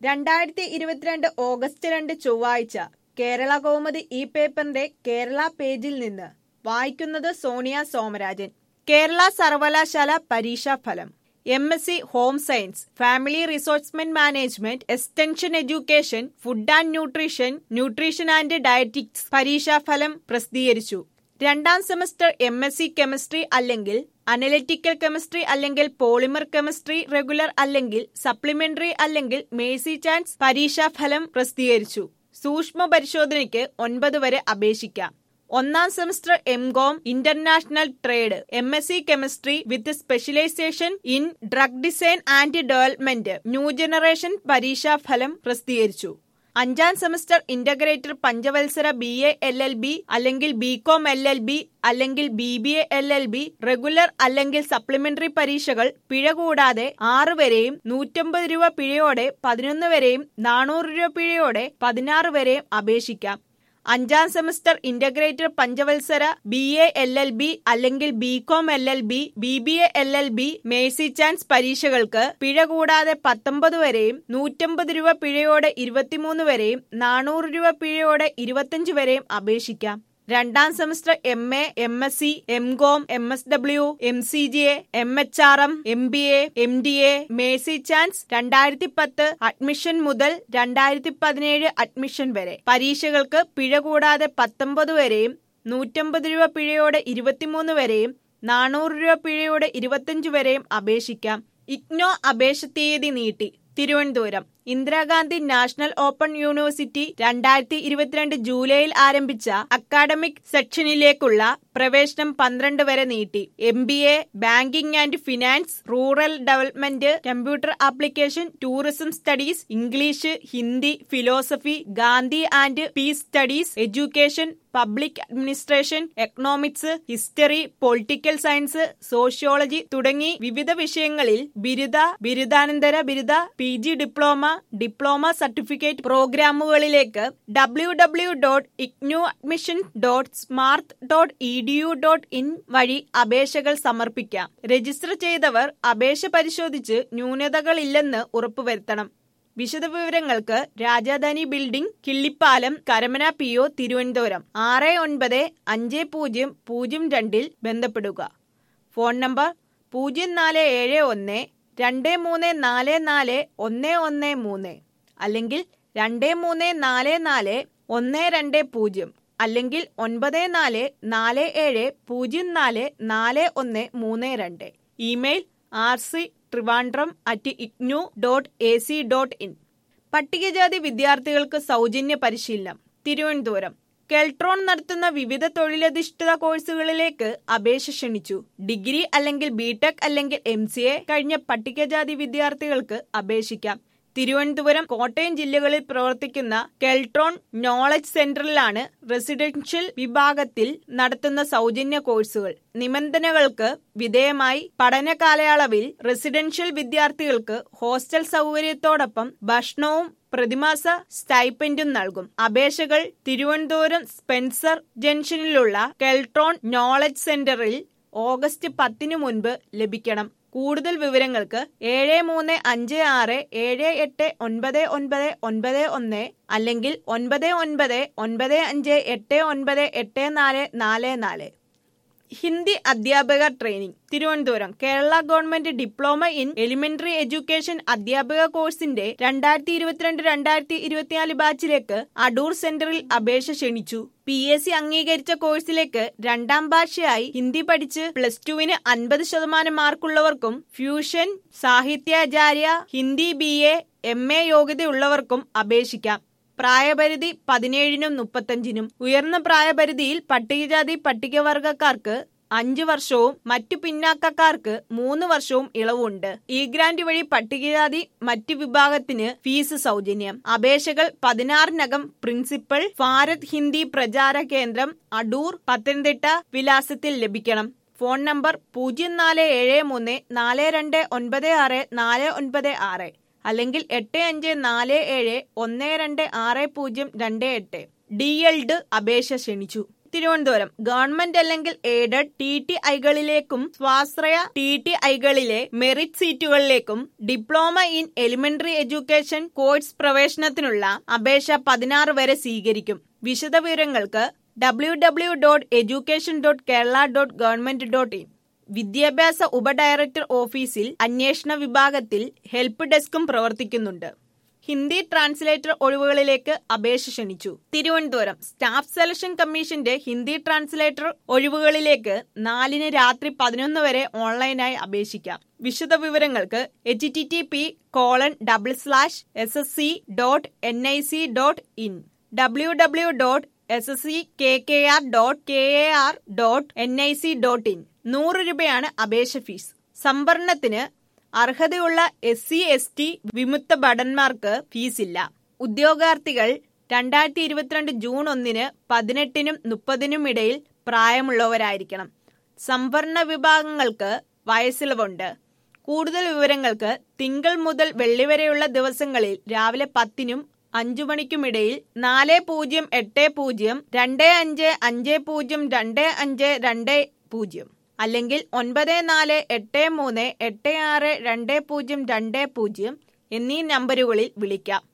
രണ്ടായിരത്തി ഇരുപത്തിരണ്ട് ഓഗസ്റ്റ് രണ്ട് ചൊവ്വാഴ്ച കേരള കൗമുദി ഈ പേപ്പറിന്റെ കേരള പേജിൽ നിന്ന് വായിക്കുന്നത് സോണിയ സോമരാജൻ കേരള സർവകലാശാല പരീക്ഷാഫലം M S C home science family resource management extension education food and nutrition nutrition and dietetics പരീക്ഷാഫലം പ്രസിദ്ധീകരിച്ചു രണ്ടാം semester M S C chemistry അല്ലെങ്കിൽ അനലിറ്റിക്കൽ കെമിസ്ട്രി അല്ലെങ്കിൽ പോളിമർ കെമിസ്ട്രി റെഗുലർ അല്ലെങ്കിൽ സപ്ലിമെന്ററി അല്ലെങ്കിൽ മേഴ്സി ചാൻസ് പരീക്ഷാഫലം പ്രസിദ്ധീകരിച്ചു സൂക്ഷ്മ പരിശോധനയ്ക്ക് ഒൻപത് വരെ അപേക്ഷിക്കാം ഒന്നാം semester M Com international trade M S C chemistry with specialisation in drug design and development new generation പരീക്ഷാഫലം പ്രസിദ്ധീകരിച്ചു അഞ്ചാം സെമസ്റ്റർ ഇന്റഗ്രേറ്റർ പഞ്ചവത്സര B A L L B അല്ലെങ്കിൽ B com L L B അല്ലെങ്കിൽ B B A L L B regular അല്ലെങ്കിൽ supplementary പരീക്ഷകൾ പിഴ കൂടാതെ ആറ് വരെയും നൂറ്റമ്പത് രൂപ പിഴയോടെ പതിനൊന്ന് വരെയും നാനൂറ് രൂപ പിഴയോടെ പതിനാറ് വരെയും അപേക്ഷിക്കാം അഞ്ചാം സെമസ്റ്റർ ഇന്റഗ്രേറ്റഡ് പഞ്ചവത്സര B A L L B അല്ലെങ്കിൽ B com L L B B B A L L B mercy chance പരീക്ഷകൾക്ക് പിഴ കൂടാതെ പത്തൊമ്പത് വരെയും നൂറ്റമ്പത് രൂപ പിഴയോടെ ഇരുപത്തിമൂന്ന് വരെയും നാനൂറ് രൂപ പിഴയോടെ ഇരുപത്തിയഞ്ച് വരെയും അപേക്ഷിക്കാം രണ്ടാം semester M A M S C M com M S W M C G A M H R M M B A M D A mercy chance രണ്ടായിരത്തി പത്ത് അഡ്മിഷൻ മുതൽ രണ്ടായിരത്തി പതിനേഴ് അഡ്മിഷൻ വരെ പരീക്ഷകൾക്ക് പിഴ കൂടാതെ പത്തൊമ്പത് വരെയും നൂറ്റമ്പത് രൂപ പിഴയോടെ ഇരുപത്തിമൂന്ന് വരെയും നാനൂറ് രൂപ പിഴയോടെ ഇരുപത്തിയഞ്ച് വരെയും അപേക്ഷിക്കാം ഇഗ്നോ അപേക്ഷ തീയതി നീട്ടി Thiruvananthapuram Indira Gandhi national open university രണ്ടായിരത്തി ഇരുപത്തിരണ്ട് ജൂലൈയിൽ ആരംഭിച്ച അക്കാഡമിക് സെക്ഷനിലേക്കുള്ള പ്രവേശനം പന്ത്രണ്ട് വരെ നീട്ടി M B A banking and finance rural development computer application tourism studies English Hindi philosophy Gandhi and peace studies education public administration economics history political science sociology തുടങ്ങി വിവിധ വിഷയങ്ങളിൽ ബിരുദ ബിരുദാനന്തര ബിരുദ P G diploma diploma certificate പ്രോഗ്രാമുകളിലേക്ക് W W dot IGNOU admission dot smart dot E D U dot in വഴി അപേക്ഷകൾ സമർപ്പിക്കാം രജിസ്റ്റർ ചെയ്തവർ അപേക്ഷ പരിശോധിച്ച് ന്യൂനതകളില്ലെന്ന് ഉറപ്പുവരുത്തണം വിശദവിവരങ്ങൾക്ക് Rajadhani building Killipalam Karamana P O Thiruvananthapuram ആറ് ഒൻപത് അഞ്ച് പൂജ്യം പൂജ്യം രണ്ടിൽ ബന്ധപ്പെടുക ഫോൺ നമ്പർ പൂജ്യം നാല് ഏഴ് ഒന്ന് രണ്ട് മൂന്ന് നാല് നാല് ഒന്ന് ഒന്ന് മൂന്ന് അല്ലെങ്കിൽ രണ്ട് മൂന്ന് നാല് നാല് ഒന്ന് രണ്ട് പൂജ്യം അല്ലെങ്കിൽ ഒൻപത് നാല് നാല് ഏഴ് പൂജ്യം നാല് നാല് ഒന്ന് മൂന്ന് രണ്ട് email R C Trivandrum at IGNOU dot A C dot in പട്ടികജാതി വിദ്യാർത്ഥികൾക്ക് സൗജന്യ പരിശീലനം തിരുവനന്തപുരം കെൽട്രോൺ നടത്തുന്ന വിവിധ തൊഴിലധിഷ്ഠിത കോഴ്സുകളിലേക്ക് അപേക്ഷ ക്ഷണിച്ചു ഡിഗ്രി അല്ലെങ്കിൽ ബിടെക് അല്ലെങ്കിൽ എം സി എ കഴിഞ്ഞ പട്ടികജാതി വിദ്യാർത്ഥികൾക്ക് അപേക്ഷിക്കാം തിരുവനന്തപുരം കോട്ടയം ജില്ലകളിൽ പ്രവർത്തിക്കുന്ന കെൽട്രോൺ നോളജ് സെന്ററിലാണ് റെസിഡൻഷ്യൽ വിഭാഗത്തിൽ നടത്തുന്ന സൗജന്യ കോഴ്സുകൾ നിബന്ധനകൾക്ക് വിധേയമായി പഠന കാലയളവിൽ റെസിഡൻഷ്യൽ വിദ്യാർത്ഥികൾക്ക് ഹോസ്റ്റൽ സൗകര്യത്തോടൊപ്പം ഭക്ഷണവും പ്രതിമാസ സ്റ്റൈപ്പൻഡും നൽകും അപേക്ഷകൾ തിരുവനന്തപുരം സ്പെൻസർ ജംഗ്ഷനിലുള്ള കെൽട്രോൺ നോളജ് സെന്ററിൽ ഓഗസ്റ്റ് പത്തിനു മുൻപ് ലഭിക്കണം കൂടുതൽ വിവരങ്ങൾക്ക് ഏഴ് മൂന്ന് അഞ്ച് ആറ് ഏഴ് എട്ട് ഒൻപത് ഒൻപത് ഒൻപത് ഒന്ന് അല്ലെങ്കിൽ ഒൻപത് ഒൻപത് ഒൻപത് അഞ്ച് എട്ട് ഒൻപത് എട്ട് നാല് നാല് നാല് ഹിന്ദി അധ്യാപക training Thiruvananthapuram Kerala government diploma in elementary education അധ്യാപക കോഴ്സിന്റെ രണ്ടായിരത്തി ഇരുപത്തിരണ്ട് രണ്ടായിരത്തി ഇരുപത്തിനാല് ബാച്ചിലേക്ക് അടൂർ സെന്ററിൽ അപേക്ഷ ക്ഷണിച്ചു പി എസ് സി അംഗീകരിച്ച കോഴ്സിലേക്ക് രണ്ടാം ഭാഷയായി ഹിന്ദി പഠിച്ച് പ്ലസ് ടുവിന് അൻപത് ശതമാനം മാർക്കുള്ളവർക്കും ഫ്യൂഷൻ സാഹിത്യാചാര്യ Hindi B A M A യോഗ്യതയുള്ളവർക്കും അപേക്ഷിക്കാം പ്രായപരിധി പതിനേഴിനും മുപ്പത്തഞ്ചിനും ഉയർന്ന പ്രായപരിധിയിൽ പട്ടികജാതി പട്ടികവർഗക്കാർക്ക് അഞ്ചു വർഷവും മറ്റു പിന്നാക്കക്കാർക്ക് മൂന്ന് വർഷവും ഇളവുണ്ട് ഈ ഗ്രാന്റ് വഴി പട്ടികജാതി മറ്റു വിഭാഗത്തിന് ഫീസ് സൗജന്യം അപേക്ഷകൾ പതിനാറിനകം പ്രിൻസിപ്പൽ ഭാരത് ഹിന്ദി പ്രചാര കേന്ദ്രം അടൂർ പത്തനംതിട്ട വിലാസത്തിൽ ലഭിക്കണം ഫോൺ നമ്പർ പൂജ്യം നാല് ഏഴ് മൂന്ന് നാല് രണ്ട് ഒൻപത് ആറ് നാല് ഒൻപത് ആറ് അല്ലെങ്കിൽ എട്ട് അഞ്ച് നാല് ഏഴ് ഒന്ന് രണ്ട് ആറ് പൂജ്യം രണ്ട് എട്ട് ഡി എൽഡ് അപേക്ഷ ക്ഷണിച്ചു തിരുവനന്തപുരം ഗവൺമെന്റ് അല്ലെങ്കിൽ എയ്ഡഡ് ടി ടി ഐകളിലേക്കും സ്വാശ്രയ ടി ടി ഐകളിലെ മെറിറ്റ് സീറ്റുകളിലേക്കും diploma in elementary education course പ്രവേശനത്തിനുള്ള അപേക്ഷ പതിനാറ് വരെ സ്വീകരിക്കും വിശദവിവരങ്ങൾക്ക് W W dot education dot Kerala dot government dot in വിദ്യാഭ്യാസ ഉപഡയറക്ടർ ഓഫീസിൽ അന്വേഷണ വിഭാഗത്തിൽ ഹെൽപ്പ് ഡെസ്കും പ്രവർത്തിക്കുന്നുണ്ട് ഹിന്ദി ട്രാൻസ്ലേറ്റർ ഒഴിവുകളിലേക്ക് അപേക്ഷ ക്ഷണിച്ചു തിരുവനന്തപുരം സ്റ്റാഫ് സെലക്ഷൻ കമ്മീഷന്റെ ഹിന്ദി ട്രാൻസ്ലേറ്റർ ഒഴിവുകളിലേക്ക് നാലിന് രാത്രി പതിനൊന്ന് വരെ ഓൺലൈനായി അപേക്ഷിക്കാം വിശദ വിവരങ്ങൾക്ക് H T T P colon double slash S S C dot N I C dot in W W dot S S C K K R dot K A R dot N I C dot in നൂറ് രൂപയാണ് അപേക്ഷ fees സംവരണത്തിന് അർഹതയുള്ള S C S T വിമുക്ത ഭടന്മാർക്ക് ഫീസില്ല ഉദ്യോഗാർത്ഥികൾ രണ്ടായിരത്തി ഇരുപത്തിരണ്ട് June ഒന്നിന് പതിനെട്ടിനും മുപ്പതിനും ഇടയിൽ പ്രായമുള്ളവരായിരിക്കണം സംവരണ വിഭാഗങ്ങൾക്ക് വയസ്സിളവുണ്ട് കൂടുതൽ വിവരങ്ങൾക്ക് തിങ്കൾ മുതൽ വെള്ളി വരെയുള്ള ദിവസങ്ങളിൽ രാവിലെ പത്തിനും അഞ്ചു മണിക്കുമിടയിൽ നാല് പൂജ്യം എട്ട് പൂജ്യം രണ്ട് അഞ്ച് അഞ്ച് പൂജ്യം രണ്ട് അഞ്ച് രണ്ട് പൂജ്യം അല്ലെങ്കിൽ ഒൻപത് നാല് എട്ട് മൂന്ന് എട്ട് ആറ് രണ്ട് പൂജ്യം രണ്ട് പൂജ്യം എന്നീ നമ്പറുകളിൽ വിളിക്കാം